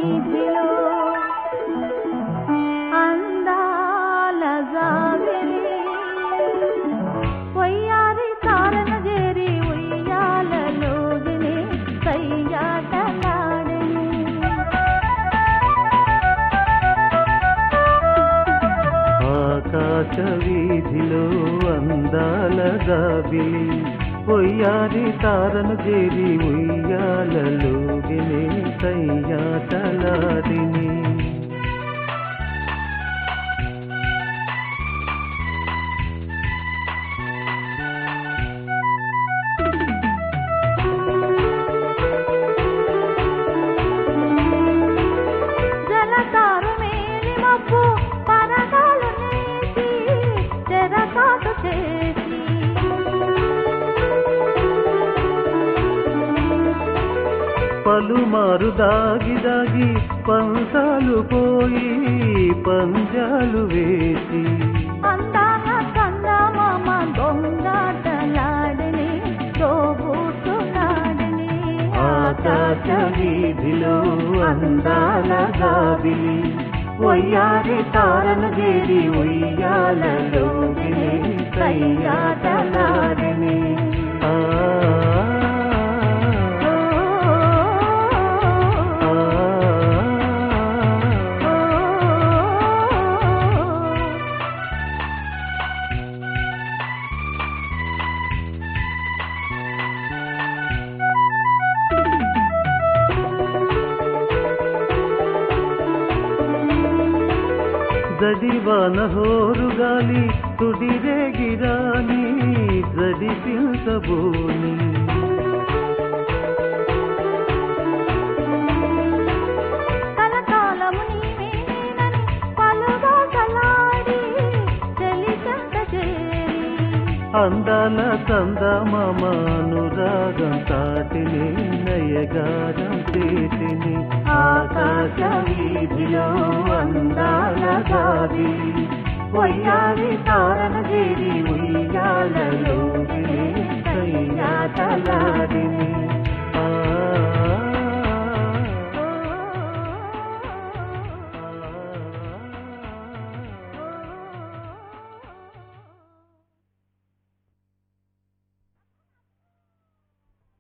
వీధిలో అందాల జాబిలి పొయ్యారి తారన చేరి ఉయ్యాలలోగిని సయ్యాటలాడని ఆకాశ వీధిలో అందాల గాబిలి పొయ్యారి తారను చేరి ఉయ్యాలలోగినే సయ్యాటలాడిని జలతారు మేలి మబ్బు పరదాలు నేసి చెరసాటు చేసి పలుమారు దాగి దాగి పంసాలు పోయి పంజాలు వేసి అందాల చందమామ దొంగాటలాడని తోబూటులాడని ఆకాశ వీధిలో అందాల గాబిలి ఒయ్యారి తారను చేరి ఉయ్యాలలోగినే సయ్యాటలాడిని ఆ జడివాన హోరుగాలి తుడిరేగిరాని జడిపించబోని కలకాలము నీవేనని పలుబాటలాడి చెలికంత చేరి అందాల చందమామానురాగం తాటిని నయగారం చేతిని ఆకాశ వీధిలో అందాల గావి ఒయ్యాలి తారన చేరి ఉయ్యాలలో సయ్యాటలాడిని